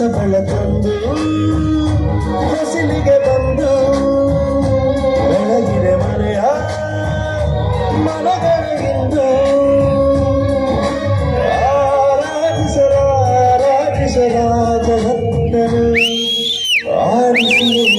ಹೊಸಬಳ ತಂದು ಹೊಸಲಿಗೆ ಬಂದು ಬೆಳಗಿದೆ ಮನೆಯ ಮನಗಳಿಂದು ಆರಾಧಿಸರ ಆರಾಧಿಸರ ಜಗತ್ತನು ಆಡಿಸಿ